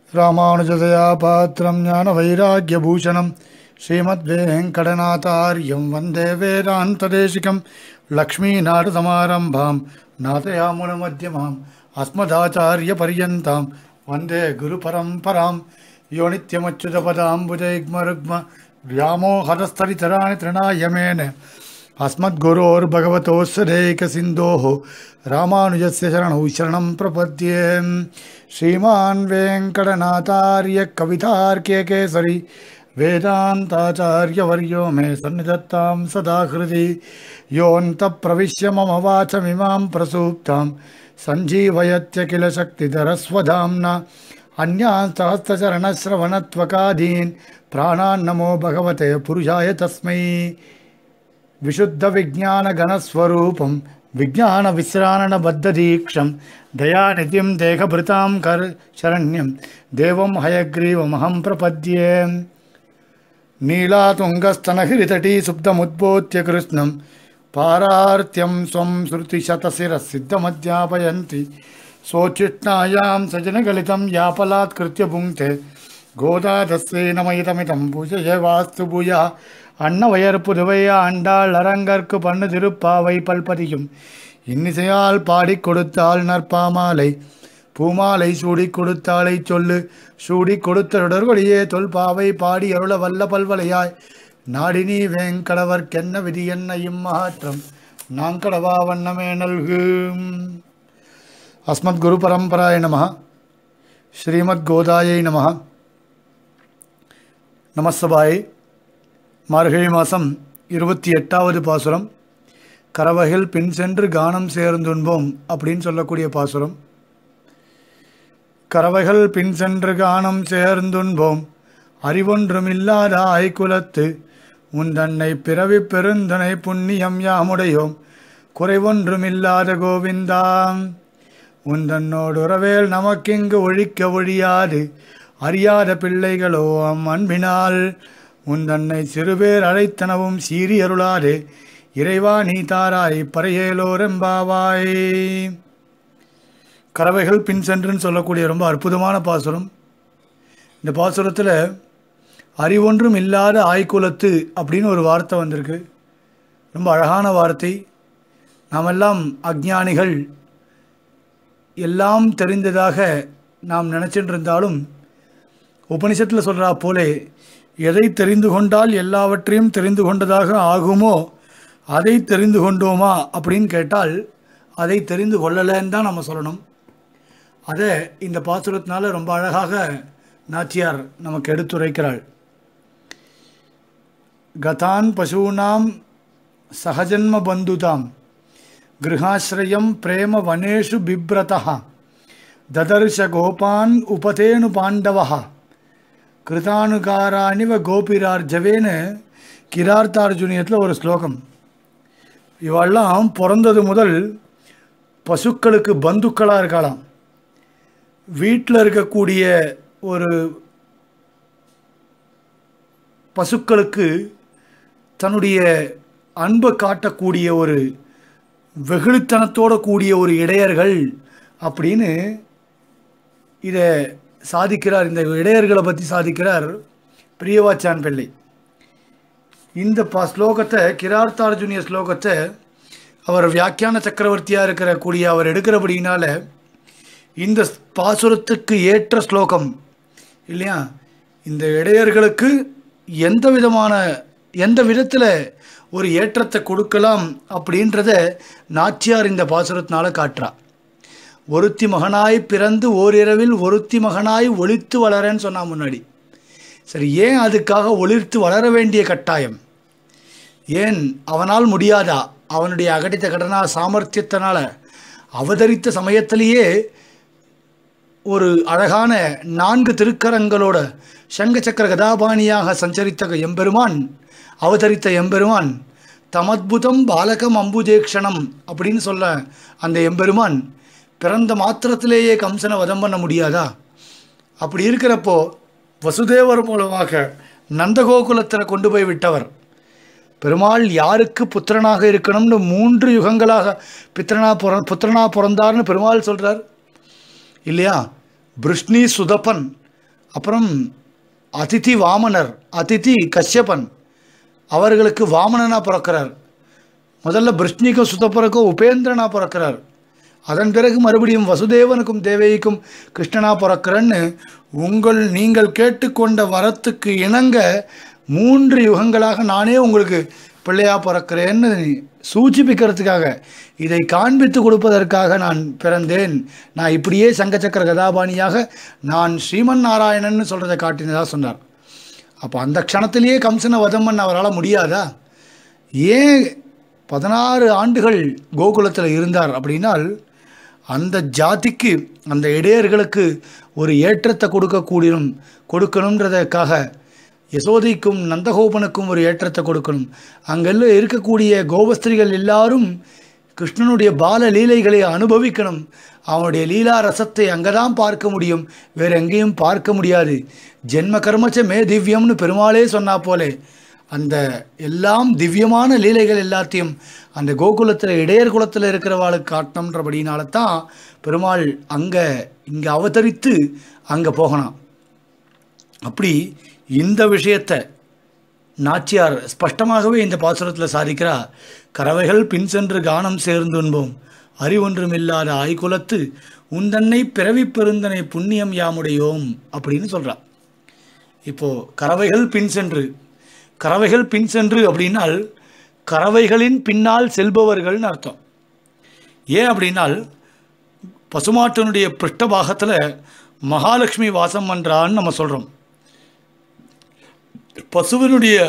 ராமானுஜதயா பாத்திரம் ஞான வைராக்கியபூஷணம் ஸ்ரீமத்வேங்கடநாதாரியம் வந்தே வேதாந்ததேசிகம் லக்ஷ்மீநாடசமாரம்பாம் நாதயாமுனமத்தியமாம் அஸ்மதாச்சாரியபர்யந்தாம் வந்தே குருபரம்பராம் யோ நித்யமच्युतपदाम्बुजैग्मरुग्म व्यामोहरस्तरितराणि तृणायमेन अस्मद्गुरोर्भगवतोऽस्सदेकसिन्धोः रामानुजस्य शरणौ शरणं प्रपद्ये श्रीमान् वेङ्कटनाथार्य कवितार्क्यकेसरी वेदान्ताचार्यवर्यो मे सन्निधत्तां सदा हृदि योऽन्तप्रविश्य मम वाचमिमां प्रसूप्तां सञ्जीवयत्य किल शक्तिधरस्वधाम्ना अन्यान् सहस्रचरणश्रवणत्वकादीन् प्राणान्नमो भगवते पुरुषाय तस्मै विशुद्धविज्ञानगणस्वरूपं विज्ञानविश्राणबद्धदीक्षं दयानिधिं देहभृतां कर शरण्यं देवं हयग्रीवमहं प्रपद्ये नीलातुङ्गस्तनहिरितटी सुप्तमुद्बोध्य कृष्णं पारार्त्यं स्वं श्रुतिशतशिरसिद्धमध्यापयन्ति सोचिष्णायां सजनगलितं यापलात्कृत्य भुङ्क्ते கோதாதஸ்ரீ நமயிதமிதம் பூஜைய வாஸ்து பூயா அன்னவயர் புதுவை ஆண்டாள் அரங்கற்கு பண்ணு திருப்பாவை பல்பதியும் இன்னிசையால் பாடிக் கொடுத்தாள் நற்பாமாலை பூமாலை சூடிக் கொடுத்தாளை சொல்லு சூடிக் கொடுத்தருடர்கொடியே தொல்பாவை பாடி அருள வல்ல பல்வலையாய் நாடினி வேங்கடவர்க்கென்ன விதி என்ன இம்மாற்றம் நாங்கடவா வண்ணமே நல்கு அஸ்மத் குரு பரம்பராய நம ஸ்ரீமத் கோதாயை நம நமஸ்தபாய் மார்கழி மாதம் இருபத்தி எட்டாவது பாசுரம் கரவகில் பின் சென்று கானம் சேர்ந்துண்போம் அப்படின்னு சொல்லக்கூடிய பாசுரம் கரவைகள் பின் சென்று கானம் சேர்ந்துண்போம் அறிவொன்றுமில்லாத ஆய்குலத்து உன் தன்னை பிறவி பெருந்தனை புண்ணியம் யாமுடையோம் குறைவொன்றுமில்லாத கோவிந்தாம் உன் தன்னோடு உறவேல் நமக்கிங்கு ஒழிக்க ஒழியாது அறியாத பிள்ளைகளோ அம் அன்பினால் உன் தன்னை சிறுபேர் அழைத்தனவும் சீறி அருளாதே இறைவா நீ தாராய் பறையேலோரெம்பாவாய் கறவைகள் பின் சென்றுன்னு சொல்லக்கூடிய ரொம்ப அற்புதமான பாசுரம் இந்த பாசுரத்தில் அறிவொன்றும் இல்லாத ஆய்குலத்து அப்படின்னு ஒரு வார்த்தை வந்திருக்கு ரொம்ப அழகான வார்த்தை நாமெல்லாம் அஜ்ஞானிகள் எல்லாம் தெரிந்ததாக நாம் நினச்சிட்டு இருந்தாலும் உபனிஷத்தில் சொல்கிறா போலே எதை தெரிந்து கொண்டால் எல்லாவற்றையும் தெரிந்து கொண்டதாக ஆகுமோ அதை தெரிந்து கொண்டோமா அப்படின்னு கேட்டால் அதை தெரிந்து கொள்ளலைன்னு தான் நம்ம சொல்லணும் அதை இந்த பாசுரத்தினால ரொம்ப அழகாக நாச்சியார் நமக்கு எடுத்துரைக்கிறாள் கதான் பசூனாம் சகஜன்ம பந்துதாம் கிருஹாசிரயம் பிரேம வனேஷு பிப்ரதா ததர்ஷ கோபான் உபதேனு பாண்டவா கிருதானுகாராணிவ கோபிரார்ஜவேன்னு கிரார்த்தார்ஜுனியத்தில் ஒரு ஸ்லோகம் இவெல்லாம் பிறந்தது முதல் பசுக்களுக்கு பந்துக்களாக இருக்கலாம் வீட்டில் இருக்கக்கூடிய ஒரு பசுக்களுக்கு தன்னுடைய அன்பை காட்டக்கூடிய ஒரு வெகுளித்தனத்தோடு கூடிய ஒரு இடையர்கள் அப்படின்னு இதை சாதிக்கிறார் இந்த இடையர்களை பற்றி சாதிக்கிறார் பிரியவாச்சான் பிள்ளை இந்த பா ஸ்லோகத்தை கிரார்த்தார்ஜுனிய ஸ்லோகத்தை அவர் வியாக்கியான சக்கரவர்த்தியாக இருக்கிற கூடிய அவர் எடுக்கிறபடினால இந்த பாசுரத்துக்கு ஏற்ற ஸ்லோகம் இல்லையா இந்த இடையர்களுக்கு எந்த விதமான எந்த விதத்தில் ஒரு ஏற்றத்தை கொடுக்கலாம் அப்படின்றத நாச்சியார் இந்த பாசுரத்தினால காட்டுறா ஒருத்தி மகனாய் பிறந்து ஓரிரவில் ஒருத்தி மகனாய் ஒளித்து வளரன்னு சொன்னா முன்னாடி சரி ஏன் அதுக்காக ஒளிர்த்து வளர வேண்டிய கட்டாயம் ஏன் அவனால் முடியாதா அவனுடைய அகடித்த கடனா சாமர்த்தியத்தினால அவதரித்த சமயத்திலேயே ஒரு அழகான நான்கு திருக்கரங்களோட சங்க சக்கர கதாபாணியாக சஞ்சரித்த எம்பெருமான் அவதரித்த எம்பெருமான் தமத்புதம் பாலகம் அம்புஜேக்ஷணம் அப்படின்னு சொல்ல அந்த எம்பெருமான் பிறந்த மாத்திரத்திலேயே கம்சனை வதம் பண்ண முடியாதா அப்படி இருக்கிறப்போ வசுதேவர் மூலமாக நந்தகோகுலத்தில் கொண்டு போய் விட்டவர் பெருமாள் யாருக்கு புத்திரனாக இருக்கணும்னு மூன்று யுகங்களாக பித்திரனா பிற புத்திரனா பிறந்தார்னு பெருமாள் சொல்கிறார் இல்லையா பிருஷ்ணி சுதப்பன் அப்புறம் அதிதி வாமனர் அதிதி கஷ்யபன் அவர்களுக்கு வாமனனாக பிறக்கிறார் முதல்ல பிருஷ்ணிக்கும் சுத்தப்பறக்கும் உபேந்திரனா பிறக்கிறார் அதன் பிறகு மறுபடியும் வசுதேவனுக்கும் தேவகிக்கும் கிருஷ்ணனா பிறக்கிறன்னு உங்கள் நீங்கள் கேட்டுக்கொண்ட வரத்துக்கு இணங்க மூன்று யுகங்களாக நானே உங்களுக்கு பிள்ளையா பிறக்கிறேன்னு சூச்சிப்பிக்கிறதுக்காக இதை காண்பித்து கொடுப்பதற்காக நான் பிறந்தேன் நான் இப்படியே சங்கச்சக்கர கதாபாணியாக நான் ஸ்ரீமன் நாராயணன்னு சொல்கிறதை காட்டினதா சொன்னார் அப்போ அந்த க்ஷணத்திலேயே கம்சனை வதம் பண்ண அவரால் முடியாதா ஏன் பதினாறு ஆண்டுகள் கோகுலத்தில் இருந்தார் அப்படின்னால் அந்த ஜாதிக்கு அந்த இடையர்களுக்கு ஒரு ஏற்றத்தை கொடுக்கக்கூடியும் கொடுக்கணுன்றதற்காக யசோதைக்கும் நந்தகோபனுக்கும் ஒரு ஏற்றத்தை கொடுக்கணும் அங்கெல்லாம் இருக்கக்கூடிய கோபஸ்திரிகள் எல்லாரும் கிருஷ்ணனுடைய பால லீலைகளை அனுபவிக்கணும் அவனுடைய லீலா ரசத்தை அங்கே தான் பார்க்க முடியும் வேறு எங்கேயும் பார்க்க முடியாது ஜென்ம கர்மச்ச மே திவ்யம்னு பெருமாளே சொன்னா போலே அந்த எல்லாம் திவ்யமான லீலைகள் எல்லாத்தையும் அந்த கோகுலத்தில் இடையர் குலத்தில் இருக்கிறவாளுக்கு காட்டணுன்றபடினால தான் பெருமாள் அங்கே இங்கே அவதரித்து அங்கே போகணும் அப்படி இந்த விஷயத்தை நாச்சியார் ஸ்பஷ்டமாகவே இந்த பாசுரத்தில் சாதிக்கிறார் கறவைகள் பின் சென்று கானம் சேர்ந்துன்போம் அறிவொன்றுமில்லாத ஆய்குலத்து உந்தன்னை பிறவி பெருந்தனை புண்ணியம் யாமுடையோம் அப்படின்னு சொல்கிறார் இப்போது கறவைகள் பின் சென்று கறவைகள் பின் சென்று அப்படின்னால் கறவைகளின் பின்னால் செல்பவர்கள்னு அர்த்தம் ஏன் அப்படின்னால் பசுமாட்டினுடைய பிருஷ்டபாகத்தில் மகாலட்சுமி வாசம் பண்ணுறான்னு நம்ம சொல்கிறோம் பசுவினுடைய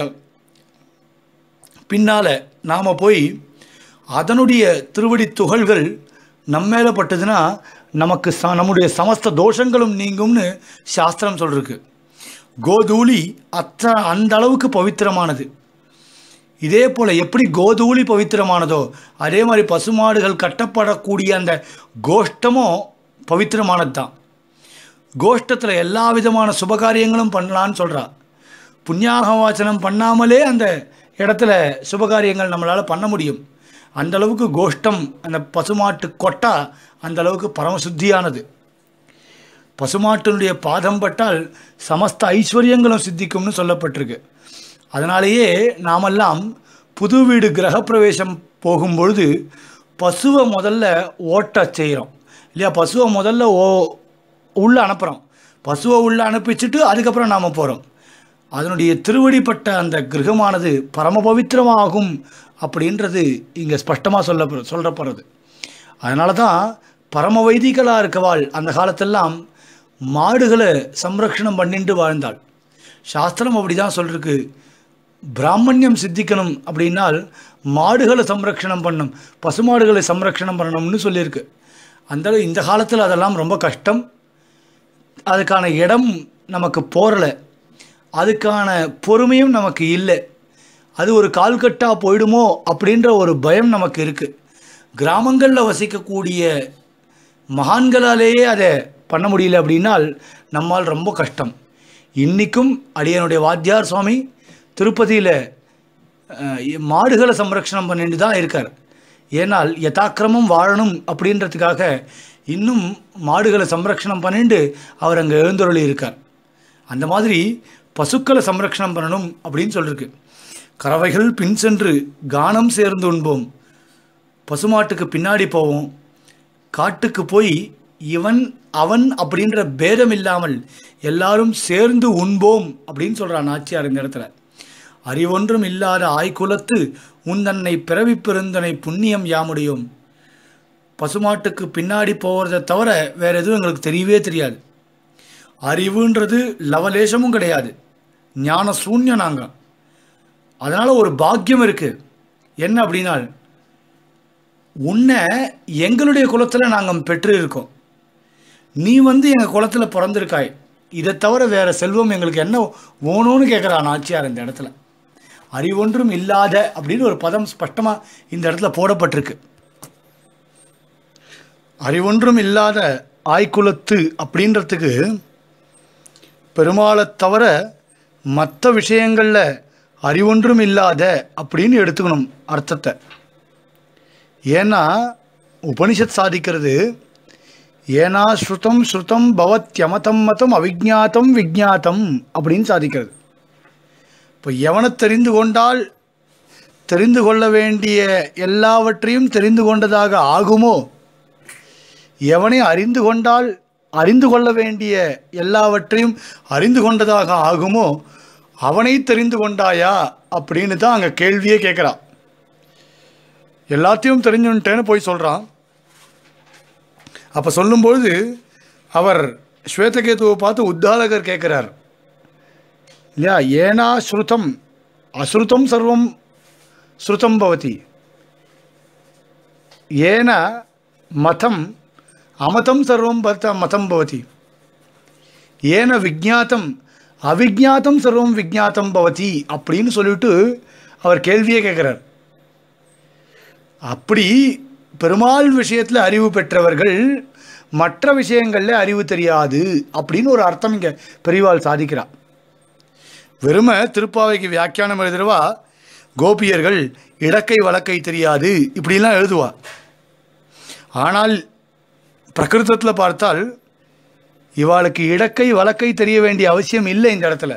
பின்னால் நாம் போய் அதனுடைய திருவடி துகள்கள் நம்ம மேலே பட்டதுன்னா நமக்கு ச நம்முடைய சமஸ்த தோஷங்களும் நீங்கும்னு சாஸ்திரம் சொல்லிருக்கு கோதூளி அத்த அந்த அளவுக்கு பவித்திரமானது இதே போல் எப்படி கோதூளி பவித்திரமானதோ அதே மாதிரி பசுமாடுகள் கட்டப்படக்கூடிய அந்த கோஷ்டமும் பவித்திரமானது தான் கோஷ்டத்தில் எல்லா விதமான சுபகாரியங்களும் பண்ணலான்னு சொல்கிறா புண்ணியாகவாச்சனம் பண்ணாமலே அந்த இடத்துல சுபகாரியங்கள் நம்மளால் பண்ண முடியும் அந்த அளவுக்கு கோஷ்டம் அந்த பசுமாட்டு கொட்டா அந்த அளவுக்கு பரமசுத்தியானது பசுமாட்டினுடைய பாதம் பட்டால் சமஸ்த ஐஸ்வர்யங்களும் சித்திக்கும்னு சொல்லப்பட்டிருக்கு அதனாலேயே நாமெல்லாம் புது வீடு கிரகப்பிரவேசம் போகும்பொழுது பசுவை முதல்ல ஓட்ட செய்கிறோம் இல்லையா பசுவை முதல்ல ஓ உள்ளே அனுப்புகிறோம் பசுவை உள்ளே அனுப்பிச்சிட்டு அதுக்கப்புறம் நாம் போகிறோம் அதனுடைய திருவடிப்பட்ட அந்த கிரகமானது பரம பவித்திரமாகும் அப்படின்றது இங்கே ஸ்பஷ்டமாக சொல்ல சொல்லப்படுறது அதனால தான் பரம வைதிகளாக இருக்கவாள் அந்த காலத்தெல்லாம் மாடுகளை சம்ரக்ஷணம் பண்ணிட்டு வாழ்ந்தாள் சாஸ்திரம் அப்படி தான் சொல்லிருக்கு பிராமணியம் சித்திக்கணும் அப்படின்னால் மாடுகளை சம்ரக்ஷணம் பண்ணும் பசுமாடுகளை சம்ரக்ஷணம் பண்ணணும்னு சொல்லியிருக்கு அந்த இந்த காலத்தில் அதெல்லாம் ரொம்ப கஷ்டம் அதுக்கான இடம் நமக்கு போரலை அதுக்கான பொறுமையும் நமக்கு இல்லை அது ஒரு கால்கட்டாக போயிடுமோ அப்படின்ற ஒரு பயம் நமக்கு இருக்குது கிராமங்களில் வசிக்கக்கூடிய மகான்களாலேயே அதை பண்ண முடியல அப்படின்னால் நம்மால் ரொம்ப கஷ்டம் இன்றைக்கும் அடியனுடைய வாத்தியார் சுவாமி திருப்பதியில் மாடுகளை சம்ரக்ஷணம் பண்ணிட்டு தான் இருக்கார் ஏனால் யதாக்கிரமம் வாழணும் அப்படின்றதுக்காக இன்னும் மாடுகளை சம்ரக்ஷணம் பண்ணிட்டு அவர் அங்கே எழுந்தருளி இருக்கார் அந்த மாதிரி பசுக்களை சம்ரக்ஷணம் பண்ணணும் அப்படின்னு சொல்லிருக்கு கறவைகள் பின் சென்று கானம் சேர்ந்து உண்போம் பசுமாட்டுக்கு பின்னாடி போவோம் காட்டுக்கு போய் இவன் அவன் அப்படின்ற பேதம் இல்லாமல் எல்லாரும் சேர்ந்து உண்போம் அப்படின்னு சொல்கிறான் நாச்சியார் இந்த இடத்துல அறிவொன்றும் இல்லாத ஆய்குலத்து உந்தன்னை பிறவி பெருந்தனை புண்ணியம் யாமுடையோம் பசுமாட்டுக்கு பின்னாடி போகிறத தவிர வேறு எதுவும் எங்களுக்கு தெரியவே தெரியாது அறிவுன்றது லவலேசமும் கிடையாது ஞான சூன்யம் நாங்கள் அதனால் ஒரு பாக்கியம் இருக்குது என்ன அப்படின்னா உன்னை எங்களுடைய குலத்தில் நாங்கள் பெற்று இருக்கோம் நீ வந்து எங்கள் குலத்தில் பிறந்திருக்காய் இதை தவிர வேறு செல்வம் எங்களுக்கு என்ன வேணும்னு கேட்குறான் ஆச்சியார் இந்த இடத்துல அறிவொன்றும் இல்லாத அப்படின்னு ஒரு பதம் ஸ்பஷ்டமாக இந்த இடத்துல போடப்பட்டிருக்கு அறிவொன்றும் இல்லாத ஆய்குலத்து அப்படின்றதுக்கு பெருமாளை தவிர மற்ற விஷயங்களில் அறிவொன்றும் இல்லாத அப்படின்னு எடுத்துக்கணும் அர்த்தத்தை ஏன்னா உபனிஷத் சாதிக்கிறது ஏனா ஸ்ருதம் ஸ்ருதம் பவத்யமதம் மதம் அவிஜாத்தம் விஜாத்தம் அப்படின்னு சாதிக்கிறது இப்போ எவனை தெரிந்து கொண்டால் தெரிந்து கொள்ள வேண்டிய எல்லாவற்றையும் தெரிந்து கொண்டதாக ஆகுமோ எவனை அறிந்து கொண்டால் அறிந்து கொள்ள வேண்டிய எல்லாவற்றையும் அறிந்து கொண்டதாக ஆகுமோ அவனை தெரிந்து கொண்டாயா அப்படின்னு தான் அங்கே கேள்வியே கேட்குறான் எல்லாத்தையும் தெரிஞ்சுட்டேன்னு போய் சொல்கிறான் அப்போ சொல்லும்பொழுது அவர் ஸ்வேதகேதுவை பார்த்து உத்தாலகர் கேட்குறார் இல்லையா ஏனா ஸ்ருதம் அஸ்ருதம் சர்வம் ஸ்ருதம் பவதி ஏன மதம் அமதம் சர்வம் பத்த மதம் பவதி ஏன விஜாத்தம் அவிஜாத்தம் சர்வம் விஜாத்தம் பவதி அப்படின்னு சொல்லிட்டு அவர் கேள்வியே கேட்குறார் அப்படி பெருமாள் விஷயத்தில் அறிவு பெற்றவர்கள் மற்ற விஷயங்களில் அறிவு தெரியாது அப்படின்னு ஒரு அர்த்தம் இங்கே பெரியவாள் சாதிக்கிறார் வெறும திருப்பாவைக்கு வியாக்கியானம் எழுதுறவா கோபியர்கள் இடக்கை வழக்கை தெரியாது இப்படிலாம் எழுதுவா ஆனால் பிரகிருதத்தில் பார்த்தால் இவாளுக்கு இடக்கை வழக்கை தெரிய வேண்டிய அவசியம் இல்லை இந்த இடத்துல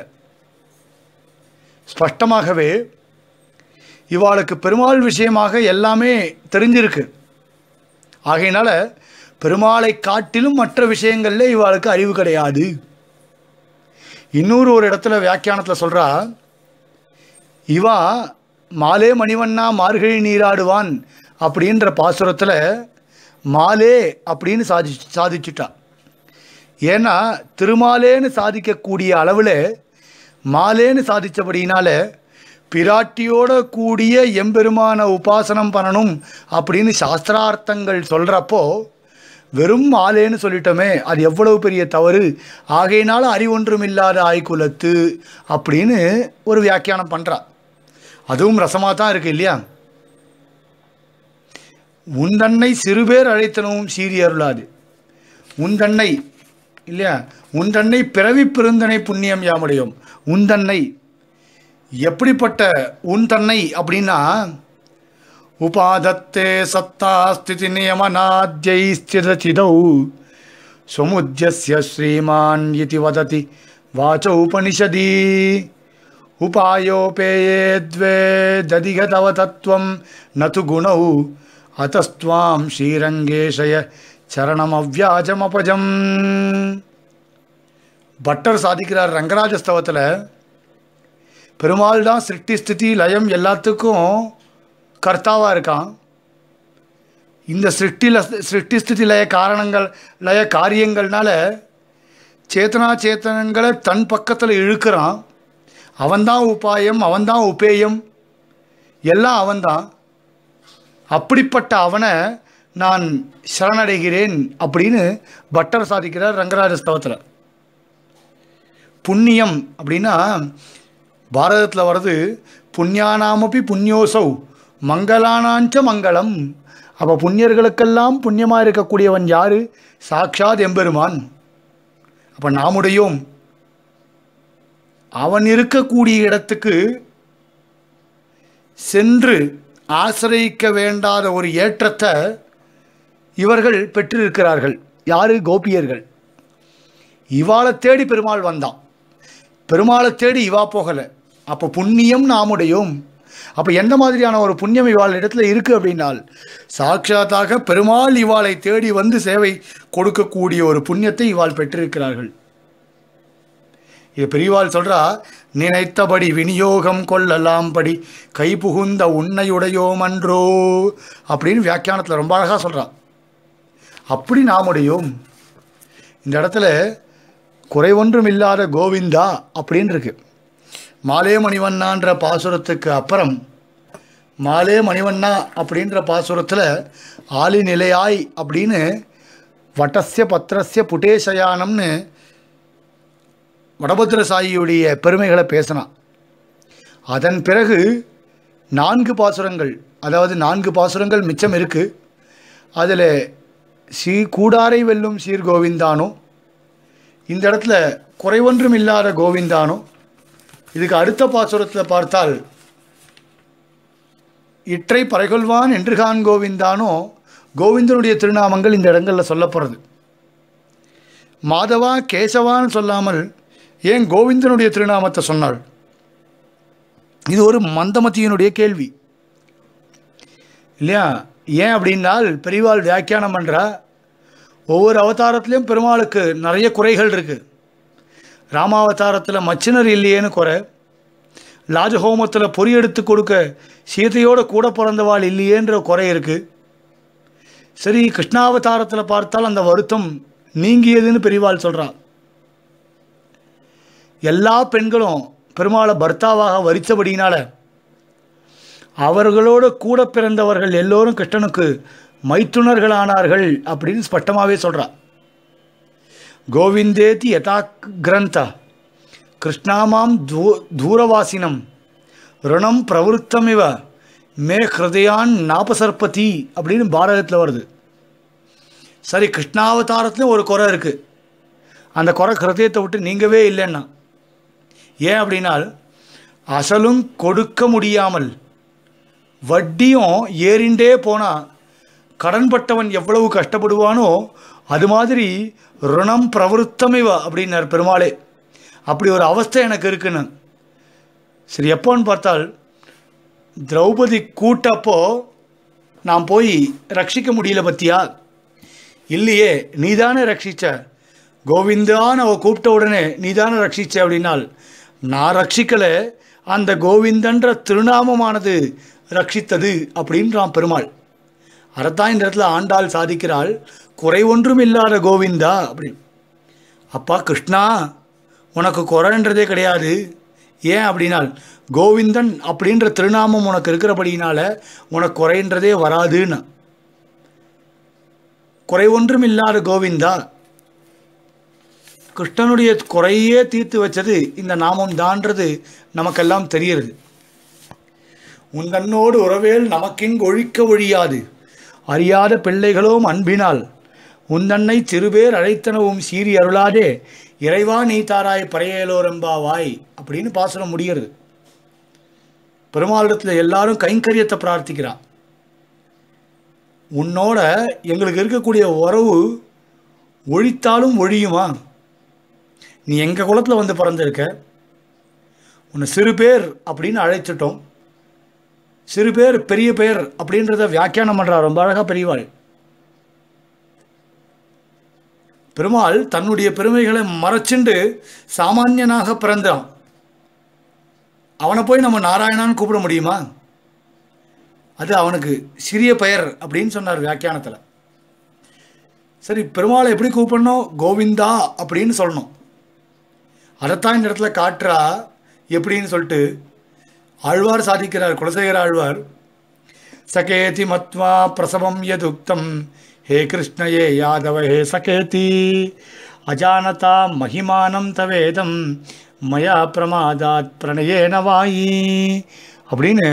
ஸ்பஷ்டமாகவே இவாளுக்கு பெருமாள் விஷயமாக எல்லாமே தெரிஞ்சிருக்கு ஆகையினால பெருமாளை காட்டிலும் மற்ற விஷயங்களில் இவாளுக்கு அறிவு கிடையாது இன்னொரு ஒரு இடத்துல வியாக்கியானத்தில் சொல்கிறா இவா மாலே மணிவண்ணா மார்கழி நீராடுவான் அப்படின்ற பாசுரத்தில் மாலே அப்படின்னு சாதி சாதிச்சுட்டா ஏன்னா திருமாலேன்னு சாதிக்கக்கூடிய அளவில் மாலேன்னு சாதித்தபடினால பிராட்டியோட கூடிய எம்பெருமான உபாசனம் பண்ணணும் அப்படின்னு சாஸ்திரார்த்தங்கள் சொல்கிறப்போ வெறும் மாலேன்னு சொல்லிட்டோமே அது எவ்வளவு பெரிய தவறு ஆகையினால அறிவொன்றும் இல்லாத ஆய்குலத்து அப்படின்னு ஒரு வியாக்கியானம் பண்ணுறா அதுவும் ரசமாக தான் இருக்குது இல்லையா உந்தன்னை சிறுபேர் அழைத்தனவும் சீறி அருளாது உந்தன்னை இல்லையா உந்தன்னை பிறவி பெருந்தனை புண்ணியம் யாமுடையோம் உந்தன்னை எப்படிப்பட்ட உன் தன்னை அப்படின்னா உபாதத்தே சத்தா ஸ்திதி நியமனாத்யை ஸ்திதச்சிதௌ சமுஜ்யஸ்ய ஸ்ரீமான் இதி வததி வாச்ச உபனிஷதி உபாயோபேயே द्वे दधिग तव तत्त्वं न तु गुणौ अतस्त्वां श्रीरङ्गेशय சரணமவ்யாஜமபஜம் பட்டர் சாதிக்கிறார் ரங்கராஜ ஸ்தவத்தில் பெருமாள் தான் சிருஷ்டி ஸ்திதி லயம் எல்லாத்துக்கும் கர்த்தாவாக இருக்கான் இந்த சிருஷ்டில சிருஷ்டி ஸ்திதி லய காரணங்கள் லய காரியங்கள்னால சேத்தனா சேத்தனங்களை தன் பக்கத்தில் இழுக்கிறான் அவன்தான் உபாயம் அவன்தான் உபேயம் எல்லாம் அவன்தான் அப்படிப்பட்ட அவனை நான் சரணடைகிறேன் அப்படின்னு பட்டர் சாதிக்கிறார் ரங்கராஜ ஸ்தவத்தில் புண்ணியம் அப்படின்னா பாரதத்தில் வர்றது புண்ணியானாமப்பி புண்ணியோசௌ மங்களானாஞ்ச மங்களம் அப்போ புண்ணியர்களுக்கெல்லாம் புண்ணியமாக இருக்கக்கூடியவன் யார் சாக்ஷாத் எம்பெருமான் அப்போ நாமுடையோம் அவன் இருக்கக்கூடிய இடத்துக்கு சென்று ஆசிரியிக்க வேண்டாத ஒரு ஏற்றத்தை இவர்கள் பெற்றிருக்கிறார்கள் யாரு கோபியர்கள் இவாளை தேடி பெருமாள் வந்தான் பெருமாளை தேடி இவா போகலை அப்போ புண்ணியம் நாமுடையோம் அப்போ எந்த மாதிரியான ஒரு புண்ணியம் இவாள் இடத்துல இருக்குது அப்படின்னால் சாட்சாத்தாக பெருமாள் இவாளை தேடி வந்து சேவை கொடுக்கக்கூடிய ஒரு புண்ணியத்தை இவாள் பெற்றிருக்கிறார்கள் இது பெரியவாள் சொல்கிறா நினைத்தபடி விநியோகம் கொள்ளலாம் படி கை புகுந்த உன்னையுடையோமன்றோ அப்படின்னு வியாக்கியானத்தில் ரொம்ப அழகாக சொல்கிறான் அப்படி நாமுடையோம் இந்த இடத்துல குறைவொன்றும் இல்லாத கோவிந்தா அப்படின்னு இருக்கு மாலே மணிவண்ணான்ற பாசுரத்துக்கு அப்புறம் மாலே மணிவண்ணா அப்படின்ற பாசுரத்தில் ஆலி நிலையாய் அப்படின்னு வட்டஸ்ய பத்திரஸ்ய புட்டேசயானம்னு வடபத்திர சாயியுடைய பெருமைகளை பேசினான் அதன் பிறகு நான்கு பாசுரங்கள் அதாவது நான்கு பாசுரங்கள் மிச்சம் இருக்குது அதில் ஸ்ரீ கூடாரை வெல்லும் சீர் கோவிந்தானோ இந்த இடத்துல குறைவொன்றும் இல்லாத கோவிந்தானோ இதுக்கு அடுத்த பாசுரத்தில் பார்த்தால் இற்றை பறைகொள்வான் என்றுகான் கோவிந்தானோ கோவிந்தனுடைய திருநாமங்கள் இந்த இடங்களில் சொல்லப்படுறது மாதவா கேசவான்னு சொல்லாமல் ஏன் கோவிந்தனுடைய திருநாமத்தை சொன்னாள் இது ஒரு மந்தமதியினுடைய கேள்வி இல்லையா ஏன் அப்படின்னால் பெரியவாள் வியாக்கியானம் பண்ணுறா ஒவ்வொரு அவதாரத்துலேயும் பெருமாளுக்கு நிறைய குறைகள் இருக்குது ராமாவதாரத்தில் மச்சினர் இல்லையேன்னு குறை லாஜஹோமத்தில் பொறி எடுத்து கொடுக்க சீதையோட கூட பிறந்தவாள் இல்லையேன்ற குறை இருக்குது சரி கிருஷ்ணாவதாரத்தில் பார்த்தால் அந்த வருத்தம் நீங்கியதுன்னு பெரியவாள் சொல்கிறான் எல்லா பெண்களும் பெருமாளை பர்த்தாவாக வரித்தபடியினால அவர்களோடு கூட பிறந்தவர்கள் எல்லோரும் கிருஷ்ணனுக்கு மைத்துனர்களானார்கள் அப்படின்னு ஸ்பஷ்டமாகவே சொல்கிறா கோவிந்தேதி யதா கிரந்த கிருஷ்ணாமாம் தூ தூரவாசினம் ருணம் பிரவருத்தமிவ மே ஹிருதயான் நாபசர்பதி அப்படின்னு பாரதத்தில் வருது சரி கிருஷ்ணாவதாரத்துலையும் ஒரு குறை இருக்குது அந்த குறை ஹிருதயத்தை விட்டு நீங்கவே இல்லைன்னா ஏன் அப்படின்னால் அசலும் கொடுக்க முடியாமல் வட்டியும் ஏறிண்டே போனால் கடன்பட்டவன் எவ்வளவு கஷ்டப்படுவானோ அது மாதிரி ருணம் பிரவருத்தமிவ அப்படின்னார் பெருமாளே அப்படி ஒரு அவஸ்தை எனக்கு இருக்குன்னு சரி எப்போன்னு பார்த்தால் திரௌபதி கூட்டப்போ நான் போய் ரட்சிக்க முடியல பத்தியா இல்லையே நீதானே ரட்சிச்ச கோவிந்தான்னு அவ கூப்பிட்ட உடனே நீதானே ரட்சிச்ச அப்படின்னால் நான் ரட்சிக்கலை அந்த கோவிந்தன்ற திருநாமமானது ரட்சித்தது அப்படின்றான் பெருமாள் அதைத்தான் இந்த இடத்துல ஆண்டாள் சாதிக்கிறாள் குறை ஒன்றும் இல்லாத கோவிந்தா அப்படின்னு அப்பா கிருஷ்ணா உனக்கு குறைன்றதே கிடையாது ஏன் அப்படின்னால் கோவிந்தன் அப்படின்ற திருநாமம் உனக்கு இருக்கிறபடினால உனக்கு குறைன்றதே வராதுன்னு குறை ஒன்றும் இல்லாத கோவிந்தா கிருஷ்ணனுடைய குறையே தீர்த்து வச்சது இந்த நாமம் தான்றது நமக்கெல்லாம் தெரிகிறது உந்தன்னோடு உறவேல் நமக்கிங்கு ஒழிக்க ஒழியாது அறியாத பிள்ளைகளோம் அன்பினால் உந்தன்னை சிறுபேர் அழைத்தனவும் சீறி அருளாதே இறைவா நீ தாராய் பறையலோரம்பாவாய் அப்படின்னு பாசுரம் முடிகிறது பெருமாளிடத்தில் எல்லாரும் கைங்கரியத்தை பிரார்த்திக்கிறான் உன்னோட எங்களுக்கு இருக்கக்கூடிய உறவு ஒழித்தாலும் ஒழியுமா நீ எங்கள் குலத்தில் வந்து பிறந்திருக்க உன்னை சிறு பேர் அப்படின்னு அழைச்சிட்டோம் சிறு பேர் பெரிய பேர் அப்படின்றத வியாக்கியானம் பண்ணுறா ரொம்ப அழகாக பெரியவாள் பெருமாள் தன்னுடைய பெருமைகளை மறைச்சிண்டு சாமானியனாக பிறந்தான் அவனை போய் நம்ம நாராயணான்னு கூப்பிட முடியுமா அது அவனுக்கு சிறிய பெயர் அப்படின்னு சொன்னார் வியாக்கியானத்தில் சரி பெருமாளை எப்படி கூப்பிடணும் கோவிந்தா அப்படின்னு சொல்லணும் அதைத்தான் இந்த இடத்துல காட்டுறா எப்படின்னு சொல்லிட்டு ஆழ்வார் சாதிக்கிறார் குலசேகர ஆழ்வார் சகேதி மத்வா பிரசவம் யதுக்தம் ஹே கிருஷ்ண ஏ யாதவ ஹே சகேதி அஜானதா மகிமானம் தவேதம் மயா பிரமாதாத் பிரணயேன வாயி அப்படின்னு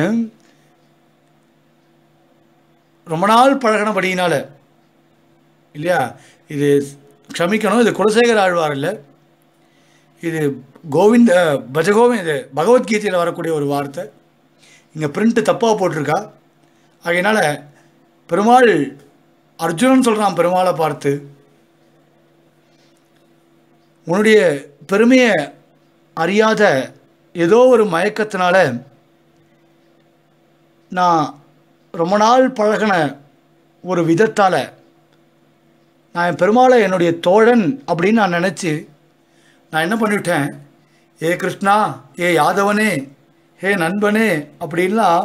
ரொம்ப நாள் பழகினபடியினால இல்லையா இது க்ஷமிக்கணும் இது குலசேகர ஆழ்வார் இல்லை இது கோவிந்த பஜகோவிந்த் இது பகவத்கீதையில் வரக்கூடிய ஒரு வார்த்தை இங்கே பிரிண்ட்டு தப்பாக போட்டிருக்கா அதனால் பெருமாள் அர்ஜுனன் சொல்கிறான் பெருமாளை பார்த்து உன்னுடைய பெருமையை அறியாத ஏதோ ஒரு மயக்கத்தினால நான் ரொம்ப நாள் பழகின ஒரு விதத்தால் நான் என் பெருமாளை என்னுடைய தோழன் அப்படின்னு நான் நினச்சி நான் என்ன பண்ணிவிட்டேன் ஏ கிருஷ்ணா ஏ யாதவனே ஹே நண்பனே அப்படின்லாம்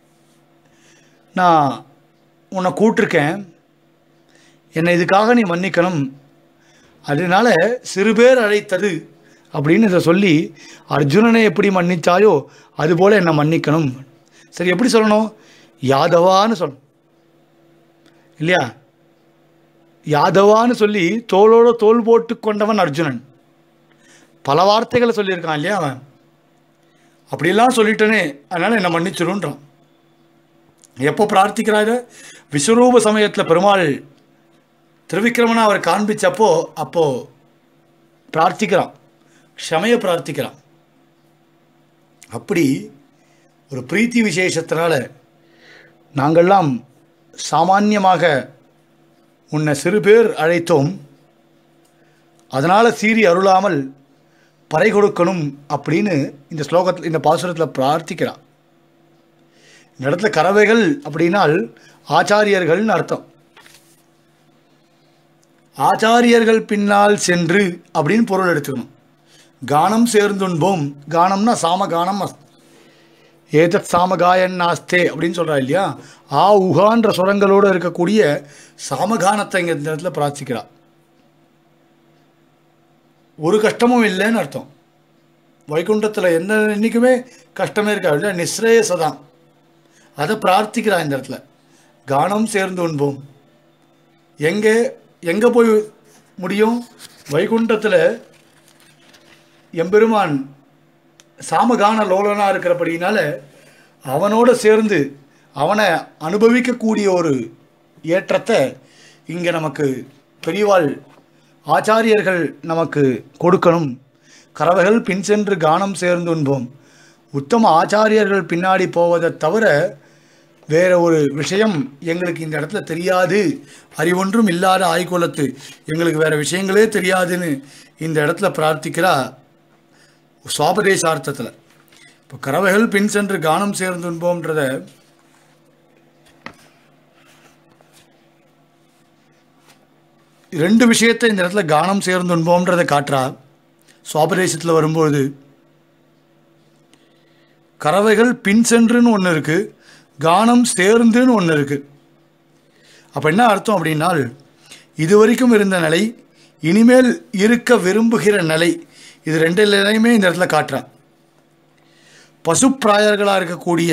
நான் உன்னை கூட்டிருக்கேன் என்னை இதுக்காக நீ மன்னிக்கணும் அதனால சிறு பேர் அழைத்தது அப்படின்னு இதை சொல்லி அர்ஜுனனை எப்படி மன்னிச்சாயோ அதுபோல் என்னை மன்னிக்கணும் சரி எப்படி சொல்லணும் யாதவான்னு சொல்லணும் இல்லையா யாதவான்னு சொல்லி தோளோட தோல் போட்டு கொண்டவன் அர்ஜுனன் பல வார்த்தைகளை சொல்லியிருக்கான் இல்லையா அவன் அப்படிலாம் சொல்லிட்டனே அதனால் என்னை மன்னிச்சிடுன்றான் எப்போ பிரார்த்திக்கிறாங்க விஸ்வரூப சமயத்தில் பெருமாள் திருவிக்கிரமனை அவர் காண்பிச்சப்போ அப்போது பிரார்த்திக்கிறான் க்ஷமையை பிரார்த்திக்கிறான் அப்படி ஒரு பிரீத்தி விசேஷத்தினால நாங்கள்லாம் சாமான்யமாக உன்னை சிறு பேர் அழைத்தோம் அதனால் சீறி அருளாமல் பறை கொடுக்கணும் அப்படின்னு இந்த ஸ்லோகத்தில் இந்த பாசுரத்தில் பிரார்த்திக்கிறான் இந்த இடத்துல கறவைகள் அப்படின்னால் ஆச்சாரியர்கள்னு அர்த்தம் ஆச்சாரியர்கள் பின்னால் சென்று அப்படின்னு பொருள் எடுத்துக்கணும் கானம் சேர்ந்துண்போம் கானம்னா சாம கானம் ஏதத் சாமகாயன் நாஸ்தே அப்படின்னு சொல்கிறா இல்லையா ஆ உகான்ற சுரங்களோடு இருக்கக்கூடிய சாமகானத்தை இங்கே இந்த இடத்துல பிரார்த்திக்கிறா ஒரு கஷ்டமும் இல்லைன்னு அர்த்தம் வைகுண்டத்தில் எந்த என்றைக்குமே கஷ்டமே இருக்காது இல்லை நிஸ்ரேயசதான் அதை பிரார்த்திக்கிறா இந்த இடத்துல கானம் சேர்ந்து உண்போம் எங்கே எங்கே போய் முடியும் வைகுண்டத்தில் எம்பெருமான் சாமகான லோலனாக இருக்கிறபடினால அவனோட சேர்ந்து அவனை அனுபவிக்கக்கூடிய ஒரு ஏற்றத்தை இங்கே நமக்கு பெரியவாள் ஆச்சாரியர்கள் நமக்கு கொடுக்கணும் கறவைகள் பின் சென்று கானம் சேர்ந்து உண்போம் உத்தம ஆச்சாரியர்கள் பின்னாடி போவதை தவிர வேற ஒரு விஷயம் எங்களுக்கு இந்த இடத்துல தெரியாது அறிவொன்றும் இல்லாத ஆய்குலத்து எங்களுக்கு வேற விஷயங்களே தெரியாதுன்னு இந்த இடத்துல பிரார்த்திக்கிறா சுவாபதேசார்த்தத்தில் இப்போ கறவைகள் பின் சென்று கானம் சேர்ந்து உண்போம்ன்றத ரெண்டு விஷயத்தை இந்த இடத்துல கானம் சேர்ந்து உண்போம்ன்றதை காட்டுறா சுவாபதேசத்தில் வரும்போது கறவைகள் பின் சென்றுன்னு ஒன்று இருக்குது கானம் சேர்ந்துன்னு ஒன்று இருக்குது அப்போ என்ன அர்த்தம் அப்படின்னால் இதுவரைக்கும் இருந்த நிலை இனிமேல் இருக்க விரும்புகிற நிலை இது ரெண்டு நிலையுமே இந்த இடத்துல காட்டுறான் பசுப்பிராயர்களாக இருக்கக்கூடிய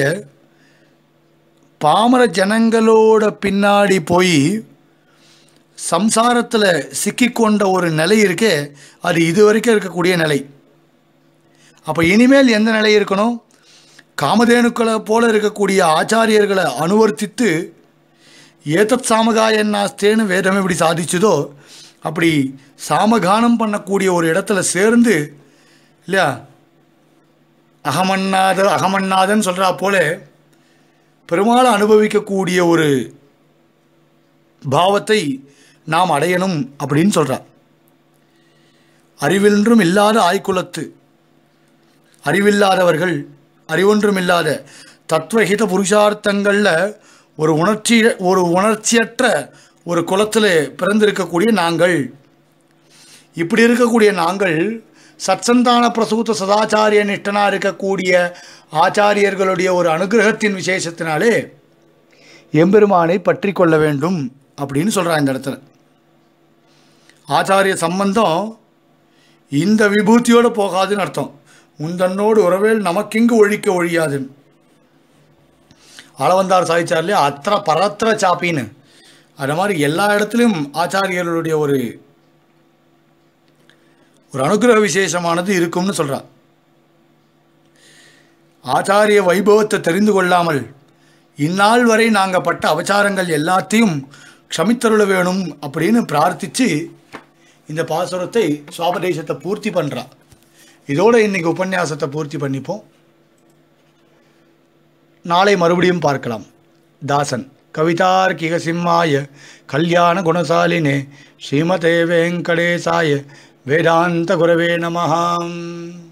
பாமர ஜனங்களோட பின்னாடி போய் சம்சாரத்தில் சிக்கிக்கொண்ட ஒரு நிலை இருக்கே அது இது வரைக்கும் இருக்கக்கூடிய நிலை அப்போ இனிமேல் எந்த நிலை இருக்கணும் காமதேனுக்களை போல இருக்கக்கூடிய ஆச்சாரியர்களை அனுவர்த்தித்து ஏதத் சாமகாயன் நாஸ்தேன்னு வேதம் எப்படி சாதிச்சதோ அப்படி சாமகானம் பண்ணக்கூடிய ஒரு இடத்துல சேர்ந்து இல்லையா அகமன்னாத அகமன்னாதன் சொல்கிறா போல பெருமாளை அனுபவிக்கக்கூடிய ஒரு பாவத்தை நாம் அடையணும் அப்படின்னு சொல்கிறா அறிவின்றும் இல்லாத ஆய்குலத்து அறிவில்லாதவர்கள் அறிவொன்றும் இல்லாத தத்துவஹித புருஷார்த்தங்களில் ஒரு உணர்ச்சி ஒரு உணர்ச்சியற்ற ஒரு குலத்தில் பிறந்திருக்கக்கூடிய நாங்கள் இப்படி இருக்கக்கூடிய நாங்கள் சத்சந்தான பிரசூத்த சதாச்சாரிய நிஷ்டனாக இருக்கக்கூடிய ஆச்சாரியர்களுடைய ஒரு அனுகிரகத்தின் விசேஷத்தினாலே எம்பெருமானை பற்றி கொள்ள வேண்டும் அப்படின்னு சொல்கிறான் இந்த இடத்துல ஆச்சாரிய சம்பந்தம் இந்த விபூதியோடு போகாதுன்னு அர்த்தம் உந்தன்னோடு உறவேல் நமக்கிங்கு ஒழிக்க ஒழியாது அளவந்தார் சாதிச்சார்லையே அத்திர பரத்திர சாப்பின்னு அது மாதிரி எல்லா இடத்துலையும் ஆச்சாரியர்களுடைய ஒரு ஒரு அனுகிரக விசேஷமானது இருக்கும்னு சொல்கிறார் ஆச்சாரிய வைபவத்தை தெரிந்து கொள்ளாமல் இந்நாள் வரை நாங்கள் பட்ட அபச்சாரங்கள் எல்லாத்தையும் க்ஷமித்தருள வேணும் அப்படின்னு பிரார்த்தித்து இந்த பாசுரத்தை சுவாபதேசத்தை பூர்த்தி பண்ணுறா இதோட இன்னைக்கு உபன்யாசத்தை பூர்த்தி பண்ணிப்போம் நாளை மறுபடியும் பார்க்கலாம் தாசன் கவிதார்க்கிக சிம்மாய கல்யாண குணசாலினே ஸ்ரீமதே வெங்கடேசாய வேதாந்த குரவே நமஹாம்